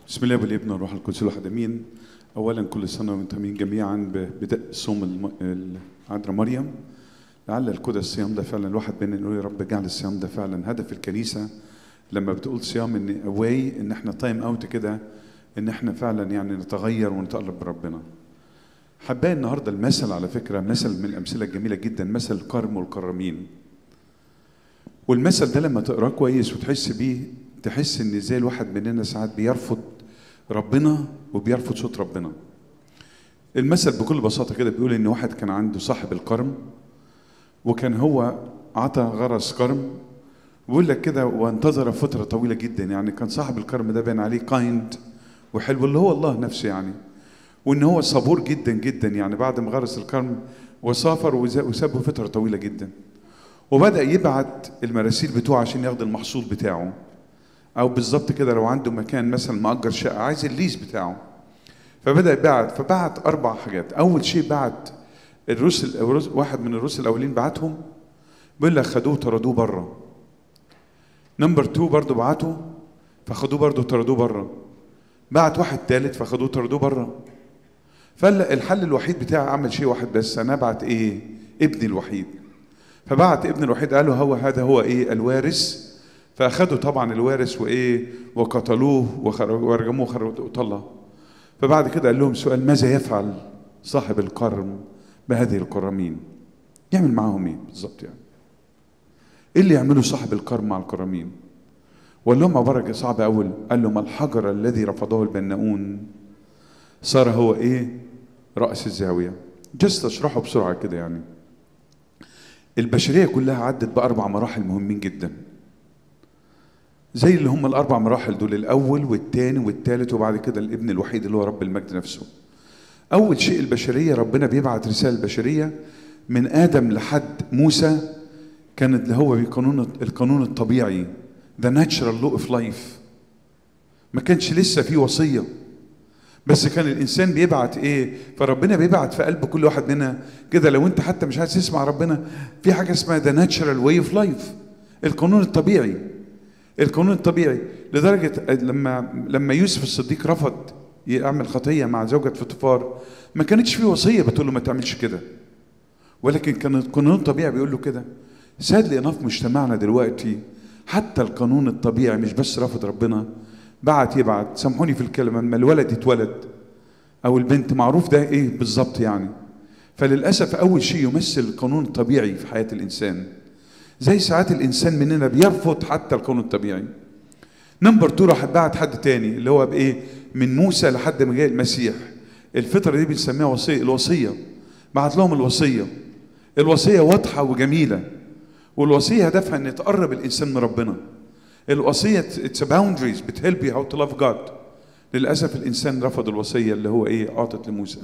بسم الله والابن والروح القدس الواحد امين اولا كل سنه وانتم امين جميعا ببدء صوم الم- العذراء مريم لعل الكده الصيام ده فعلا الواحد بينا نقول يا رب اجعل الصيام ده فعلا هدف الكنيسه لما بتقول صيام ان واي ان احنا تايم اوت كده ان احنا فعلا يعني نتغير ونتقرب بربنا حبايا النهارده المثل على فكره مثل من الامثله الجميله جدا مثل الكرم والكرامين والمثل ده لما تقراه كويس وتحس بيه تحس ان ازاي الواحد مننا ساعات بيرفض ربنا وبيرفض صوت ربنا المثل بكل بساطه كده بيقول ان واحد كان عنده صاحب الكرم وكان هو عطى غرس كرم بيقول لك كده وانتظر فتره طويله جدا يعني كان صاحب الكرم ده باين عليه كايند وحلو اللي هو الله نفسه يعني وان هو صبور جدا جدا يعني بعد ما غرس الكرم وسافر وز- وسابه فتره طويله جدا وبدا يبعت المراسيل بتوعه عشان ياخد المحصول بتاعه او بالظبط كده لو عنده مكان مثلا مأجر شقه عايز الليز بتاعه فبدا يبعت فبعت اربع حاجات اول شيء بعت الرسل الرسل- واحد من الرسل الاولين بعتهم بيقول لك خدوه طردوه بره نمبر 2 برضه بعته فخدوه برضه طردوه بره بعت واحد ثالث فخدوه طردوه بره فالحل الوحيد بتاعي اعمل شيء واحد بس انا ابعت ايه ابني الوحيد فبعت ابن الوحيد قال له هو هذا هو ايه الوارث فاخذوا طبعا الوارث وايه وقتلوه وخر- ورجموه خرجوه وطلع فبعد كده قال لهم سؤال ماذا يفعل صاحب الكرم بهذه الكرامين يعمل معاهم ايه بالظبط يعني ايه اللي يعمله صاحب الكرم مع الكرامين وقال لهم عباره صعبه اول قال لهم الحجر الذي رفضه البناؤون صار هو ايه راس الزاويه جست اشرحه بسرعه كده يعني البشريه كلها عدت باربع مراحل مهمين جدا زي اللي هم الاربع مراحل دول الاول والثاني والثالث وبعد كده الابن الوحيد اللي هو رب المجد نفسه اول شيء البشريه ربنا بيبعت رساله بشريه من ادم لحد موسى كانت اللي هو القانون القانون الطبيعي the natural law of life ما كانش لسه في وصيه بس كان الانسان بيبعت ايه فربنا بيبعت في قلب كل واحد منا كده لو انت حتى مش عايز تسمع ربنا في حاجه اسمها ذا ناتشرال واي اوف لايف القانون الطبيعي القانون الطبيعي لدرجه لما لما يوسف الصديق رفض يعمل خطيه مع زوجة فوتيفار ما كانتش في وصيه بتقول له ما تعملش كده ولكن كان القانون الطبيعي بيقول له كده سادلي انا في مجتمعنا دلوقتي حتى القانون الطبيعي مش بس رفض ربنا بعت يبعت سامحوني في الكلمه لما الولد يتولد او البنت معروف ده ايه بالظبط يعني فللاسف اول شيء يمثل القانون الطبيعي في حياه الانسان زي ساعات الانسان مننا بيرفض حتى القانون الطبيعي نمبر 2 راح بعت حد تاني اللي هو بايه من موسى لحد ما جاء المسيح الفتره دي بنسميها وصيه الوصيه بعت لهم الوصيه الوصيه واضحه وجميله والوصيه هدفها ان تقرب الانسان من ربنا الوصيه اتس باوندريز بتهلب يو هاو تو لاف جاد للاسف الانسان رفض الوصيه اللي هو ايه اعطت لموسى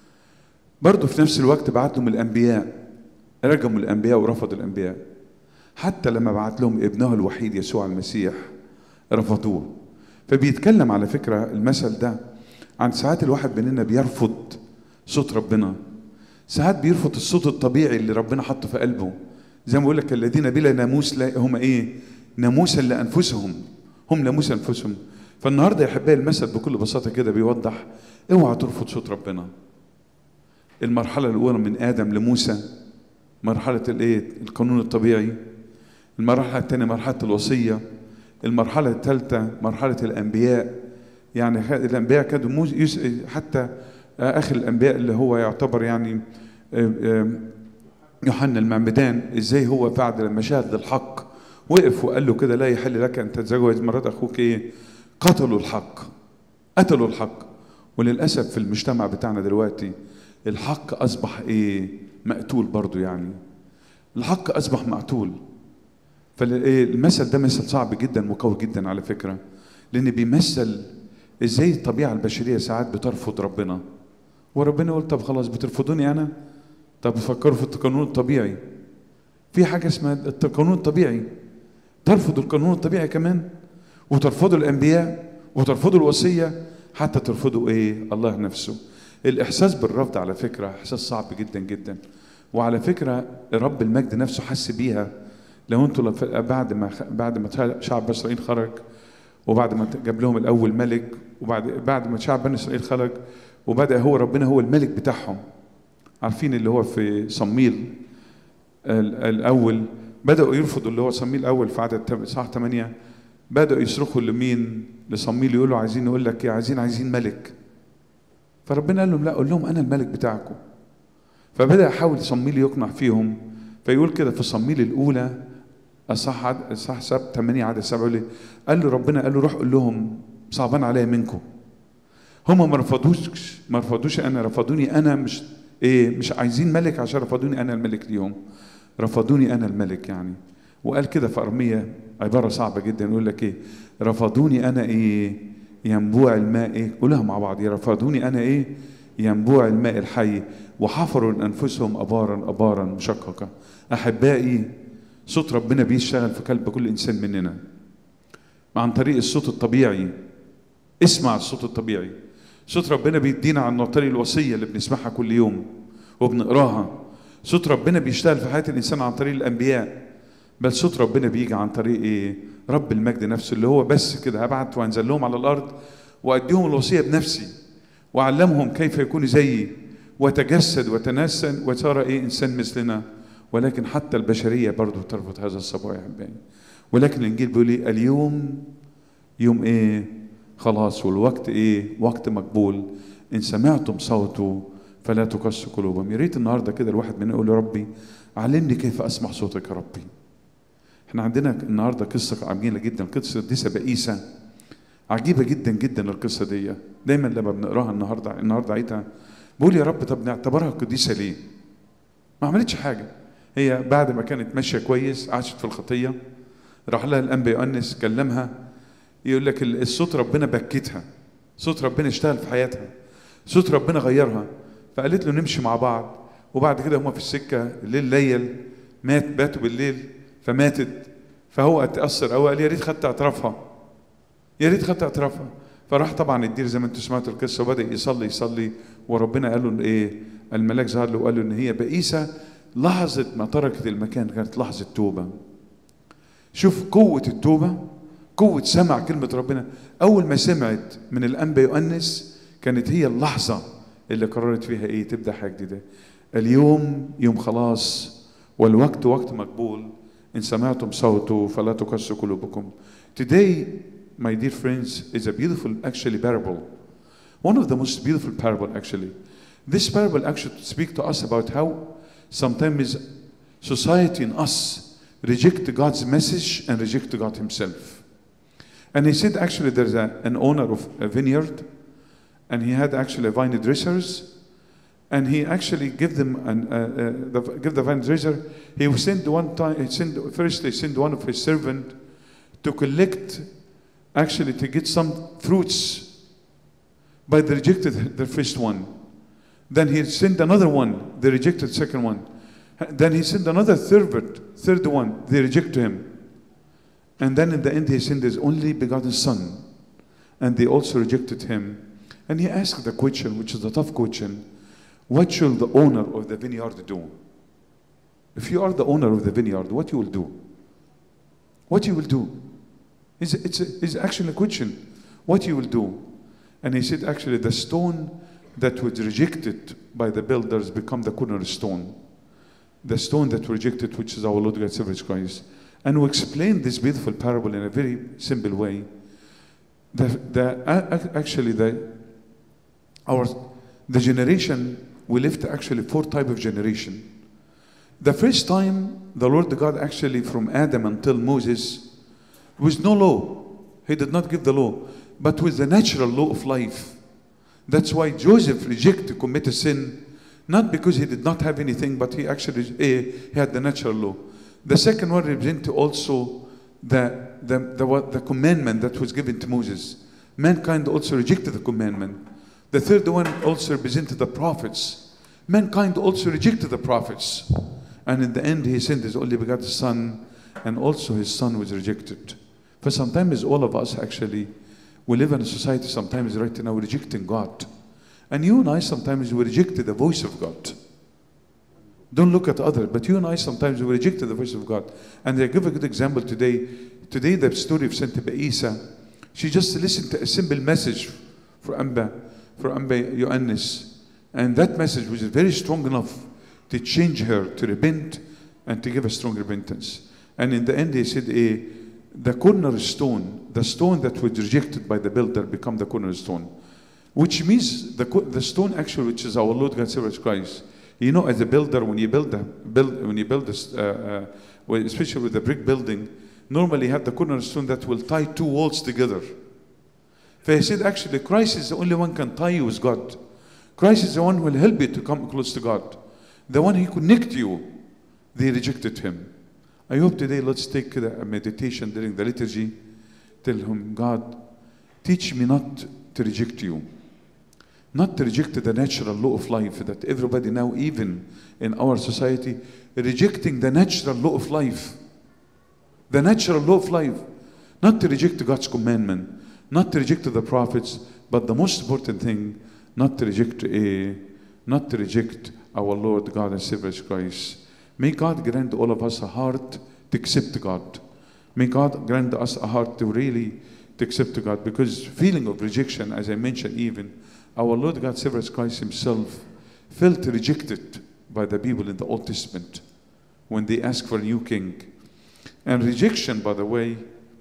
برضه في نفس الوقت بعت لهم الانبياء رجموا الانبياء ورفضوا الانبياء حتى لما بعت لهم ابنه الوحيد يسوع المسيح رفضوه فبيتكلم على فكره المثل ده عن ساعات الواحد مننا بيرفض صوت ربنا ساعات بيرفض الصوت الطبيعي اللي ربنا حطه في قلبه زي ما بقول لك الذين بلا ناموس لا هم ايه ناموسا لانفسهم هم ناموس انفسهم فالنهارده يا احبائي المثل بكل بساطه كده بيوضح اوعى ترفض صوت ربنا المرحله الاولى من ادم لموسى مرحله الايه القانون الطبيعي المرحله الثانيه مرحله الوصيه المرحله الثالثه مرحله الانبياء يعني خ- الانبياء كانوا موس- يس- حتى اخر الانبياء اللي هو يعتبر يعني آه، آه، يوحنا المعمدان ازاي هو بعد لما شاهد للحق وقف وقال له كده لا يحل لك ان تتزوج مرات اخوك ايه قتلوا الحق قتلوا الحق وللاسف في المجتمع بتاعنا دلوقتي الحق اصبح ايه مقتول برضو يعني الحق اصبح مقتول فالمثل ده مثل صعب جدا وقوي جدا على فكره لان بيمثل ازاي الطبيعه البشريه ساعات بترفض ربنا وربنا يقول طب خلاص بترفضوني انا طب فكروا في القانون الطبيعي في حاجه اسمها القانون الطبيعي ترفضوا القانون الطبيعي كمان وترفضوا الانبياء وترفضوا الوصيه حتى ترفضوا ايه الله نفسه الاحساس بالرفض على فكره احساس صعب جدا جدا وعلى فكره رب المجد نفسه حس بيها لو انتوا لف- بعد ما بعد ما شعب اسرائيل خرج وبعد ما جاب لهم الاول ملك وبعد بعد ما شعب بني اسرائيل خرج وبدا هو ربنا هو الملك بتاعهم عارفين اللي هو في صميل ال- الاول بداوا يرفضوا اللي هو صميل الاول في عدد تم- صح 8 بداوا يصرخوا لمين لصميل يقولوا عايزين نقول لك ايه عايزين عايزين ملك فربنا قال لهم لا قول لهم انا الملك بتاعكم فبدا يحاول صميل يقنع فيهم فيقول كده في صميل الاولى اصح عد- اصح سبت 8 عدد 7 يقول إيه؟ قال له ربنا قال له روح قول لهم صعبان عليا منكم هم ما رفضوش ما رفضوش انا رفضوني انا مش ايه مش عايزين ملك عشان رفضوني انا الملك ليهم رفضوني انا الملك يعني وقال كده في ارميه عباره صعبه جدا يقول لك ايه رفضوني انا ايه ينبوع الماء ايه قولها مع بعض رفضوني انا ايه ينبوع الماء الحي وحفروا لانفسهم ابارا ابارا مشققه احبائي صوت ربنا بيشتغل في قلب كل انسان مننا عن طريق الصوت الطبيعي اسمع الصوت الطبيعي صوت ربنا بيدينا عن طريق الوصيه اللي بنسمعها كل يوم وبنقراها صوت ربنا بيشتغل في حياه الانسان عن طريق الانبياء بل صوت ربنا بيجي عن طريق ايه رب المجد نفسه اللي هو بس كده هبعت وانزل لهم على الارض واديهم الوصيه بنفسي وعلمهم كيف يكونوا زيي وتجسد وتنسن وصار ايه انسان مثلنا ولكن حتى البشريه برضو ترفض هذا الصباح يا احبائي ولكن الانجيل بيقول ايه اليوم يوم ايه خلاص والوقت ايه وقت مقبول ان سمعتم صوته فلا تقسوا قلوبهم يا ريت النهارده كده الواحد مننا يقول يا ربي علمني كيف اسمع صوتك يا ربي احنا عندنا النهارده قصه جميله جدا قصه دي بئيسه عجيبه جدا جدا القصه دي دايما لما بنقراها النهارده النهارده عيتها بقول يا رب طب نعتبرها قديسه ليه؟ ما عملتش حاجه هي بعد ما كانت ماشيه كويس عاشت في الخطيه راح لها الانبي يؤنس كلمها يقول لك ال- الصوت ربنا بكتها صوت ربنا اشتغل في حياتها صوت ربنا غيرها فقالت له نمشي مع بعض وبعد كده هما في السكه الليل ليل مات باتوا بالليل فماتت فهو اتاثر قوي قال يا ريت خدت اعترافها يا ريت خدت اعترافها فراح طبعا الدير زي ما انتم سمعتوا القصه وبدا يصلي يصلي وربنا قال له إن ايه الملاك ظهر له وقال له ان هي بئيسه لحظه ما تركت المكان كانت لحظه توبه شوف قوه التوبه قوه سمع كلمه ربنا اول ما سمعت من الانبا يؤنس كانت هي اللحظه اللي قررت فيها ايه تبدا حاجه جديده اليوم يوم خلاص والوقت وقت مقبول ان سمعتم صوته فلا تقسوا قلوبكم today my dear friends is a beautiful actually parable one of the most beautiful parable actually this parable actually speak to us about how sometimes society in us reject God's message and reject God himself and he said actually there's a, an owner of a vineyard and he had actually vine dressers and he actually give them an, uh, uh, the, give the vine dresser he will send one time he send first they send one of his servant to collect actually to get some fruits but they rejected the first one then he sent another one they rejected the second one then he sent another third third one they reject him and then in the end he sent his only begotten son and they also rejected him and he asked the question which is the tough question what should the owner of the vineyard do if you are the owner of the vineyard what you will do what you will do it's, it's, it's actually a question what you will do and he said actually the stone that was rejected by the builders become the cornerstone the stone that rejected which is our lord god Jesus christ and we explain this beautiful parable in a very simple way the, the, a- actually the our the generation we lived actually four type of generation the first time the lord god actually from adam until moses with no law he did not give the law but with the natural law of life that's why joseph rejected committed sin not because he did not have anything but he actually eh, he had the natural law the second one represents also the, the, the, what- the commandment that was given to moses mankind also rejected the commandment the third one also represented the prophets. Mankind also rejected the prophets. And in the end, he sent his only begotten son, and also his son was rejected. For sometimes all of us actually, we live in a society sometimes right now rejecting God. And you and I sometimes we rejected the voice of God. Don't look at others, but you and I sometimes we rejected the voice of God. And I give a good example today. Today, the story of Saint Isa, she just listened to a simple message for Amba, for Amba Ioannis. And that message was very strong enough to change her to repent and to give a strong repentance. And in the end, he said, eh, the cornerstone, the stone that was rejected by the builder, become the cornerstone. Which means the, co- the stone actually, which is our Lord God Jesus Christ. You know, as a builder, when you build a build, when you build this, uh, uh, well, especially with the brick building, normally you have the cornerstone that will tie two walls together. For he said, actually, Christ is the only one can tie you with God. Christ is the one who will help you to come close to God. The one who connect you. They rejected him. I hope today let's take a meditation during the liturgy. Tell him, God, teach me not to reject you. Not to reject the natural law of life that everybody now, even in our society, rejecting the natural law of life. The natural law of life. Not to reject God's commandment, not to reject the prophets, but the most important thing, not to reject a, not to reject our Lord God and Savior Christ. May God grant all of us a heart to accept God. May God grant us a heart to really to accept God because feeling of rejection, as I mentioned, even our Lord God, Savior Christ Himself, felt rejected by the people in the Old Testament when they asked for a new king. And rejection, by the way,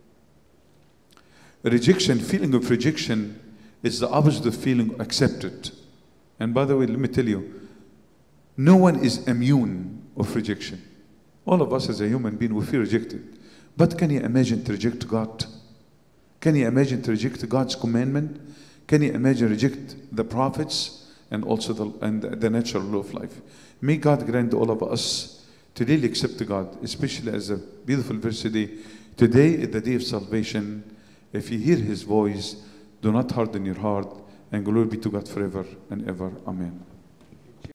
rejection, feeling of rejection, is the opposite of feeling accepted. And by the way, let me tell you, no one is immune of rejection. All of us as a human being, we feel rejected. But can you imagine to reject God? Can you imagine to reject God's commandment? Can you imagine reject the prophets and also the, and the natural law of life? May God grant all of us to really accept God, especially as a beautiful verse today. Today is the day of salvation. If you hear His voice, do not harden your heart, and glory be to God forever and ever. Amen.